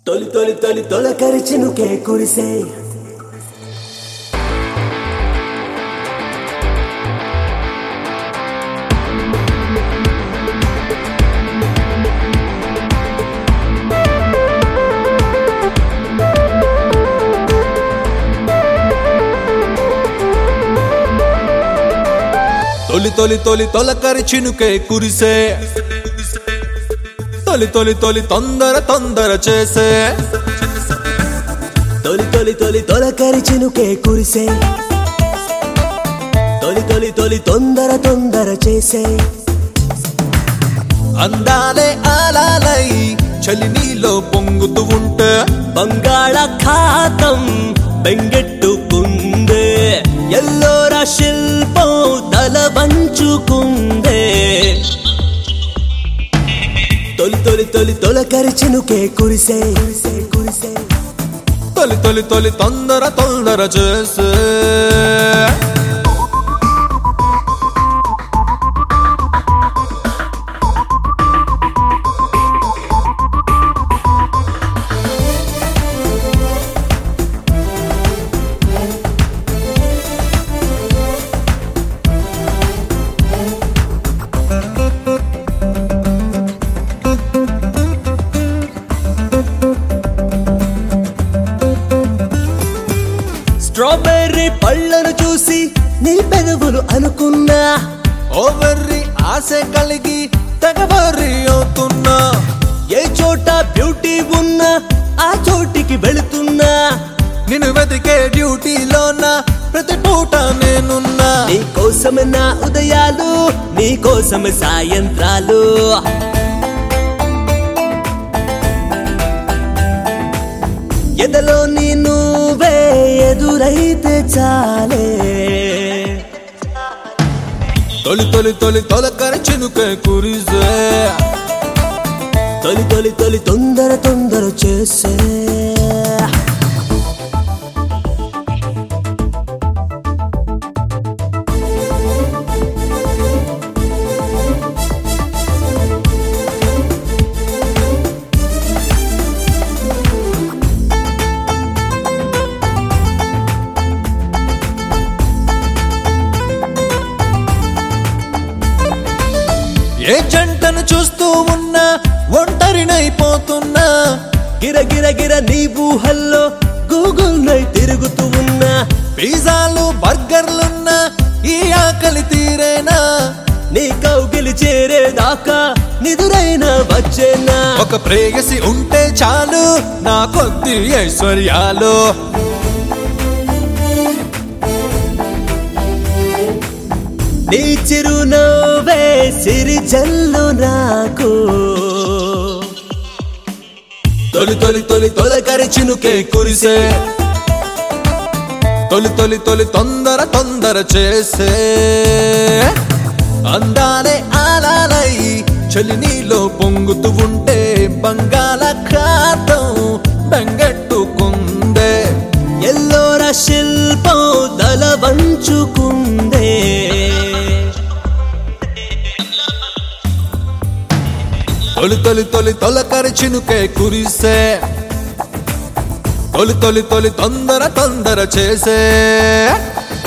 తొలి తొలి తొలి తొలకరి చినుకే కురిసే తొలి తొలి తొలి తొలకరి చినుకే కురిసే తొలి తొలి తొలి తొందర తొందర చేసే తొలి తొలి తొలి తొలకరి చినుకే కురిసే తొలి తొలి తొలి తొందర తొందర చేసే అందాలే ఆలాలై చలి నీలో పొంగుతూ ఉంటే బంగాళాఖాతం బెంగెట్టుకుందే ఎల్లోర శిల్పం తల వంచుకుందే తొలి తొలి తొలి తొలకరి చినుకే కురిసే కురిసే కురిసే తొలి తొలి తొలి తొందర తొందర చేసే స్ట్రాబెర్రీ పళ్ళను చూసి నీ పెదవులు అనుకున్నా ఓవర్రి ఆశ కలిగి తెగవర్రి అవుతున్నా ఏ చోట బ్యూటీ ఉన్నా ఆ చోటికి వెళుతున్నా నిన్ను వెతికే డ్యూటీలోన ప్రతి పూట నేనున్నా నీ కోసమే నా ఉదయాలు నీ కోసమే సాయంత్రాలు ఎదలో నీ నువ్వే ఎదురైతే చాలే తొలి తొలి తొలి తొలకరి చినుకే కురిసే తొలి తొలి తొలి తొందర తొందర చేసే ఏ జంటను చూస్తూ ఉన్నా ఒంటరినైపోతున్నా గిర గిర గిర నీ ఊహల్లో గూగుల్ నై తిరుగుతూ ఉన్నా పిజ్జాలు బర్గర్లున్నా ఈ ఆకలి తీరేనా నీ కౌగిలి చేరేదాకా నిదురైనా వచ్చేనా ఒక ప్రేయసి ఉంటే చాలు నా కొద్ది ఐశ్వర్యాలు నీ చిరునవ్వే సిరి జల్లు నాకు తొలి తొలి తొలి తొలకరి చినుకే కురిసే తొలి తొలి తొలి తొందర తొందర చేసే అందాలే ఆలాలై చలి నీలో పొంగుతూ ఉంటే బంగాళాఖాతం బెంగెట్టుకుందే ఎల్లోర శిల్పం తల వంచుకుందే తొలి తొలి తొలి తొలకరి చినుకే కురిసే తొలి తొలి తొలి తొందర తొందర చేసే